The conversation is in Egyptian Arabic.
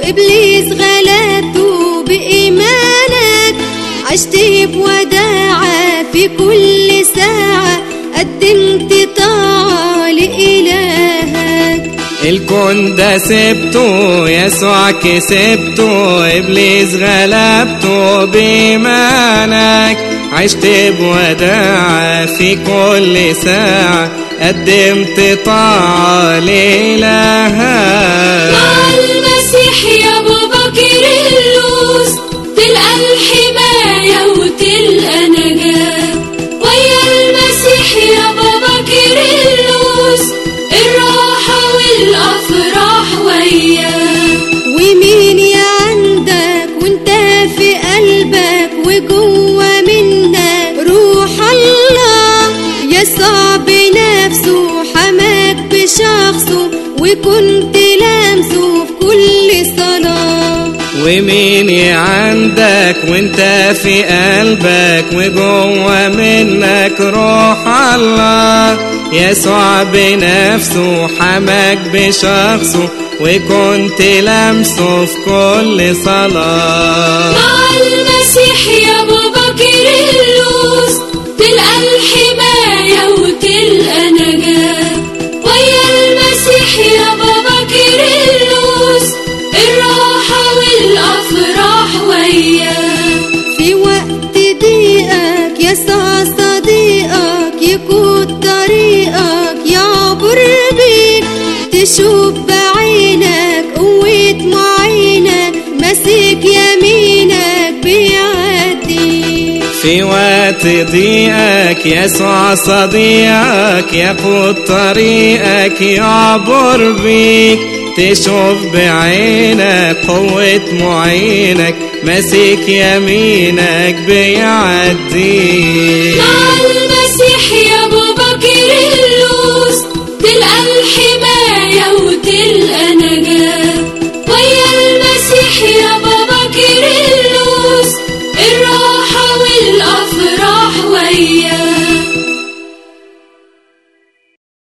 إبليس غلبته بإيمانك عشت بوداعة في كل ساعة قدمت طاعة لإلهك الكون ده سبته يسوع كسبته ابليس غلبته بإيمانك عشت بوداعة في كل ساعة قدمت طاعة لإلهك مع المسيح يا بابا كيرلس تلقى الحماية وتلقى نجاة ويا المسيح يا بابا كيرلس الراحة والأفراح وياه ومين يا عندك وانت في قلبك وجوه منك روح الله يسوع بنفسه حماك بشخصه وكنت لامسه في كل صلاة ومين عندك وانت في قلبك وجوه منك روح الله يسوع بنفسه حماك بشخصه وكنت لمسه في كل صلاة مع المسيح يا بابا كيرلس تلقى الحماية وتلقى نجاة ويا المسيح يا بابا كيرلس الراحة والأفراح وياه في وقت ضيقك يسوع صديقك يقود طريقك يعبر بيك تشوف بعينك قوة معينك ماسك يمينك بيعدي في وقت ضيقك يسوع صديقك يقود طريقك يعبر بيك تشوف بعينك قوة معينك ماسك يمينك بيعديك مع المسيح يا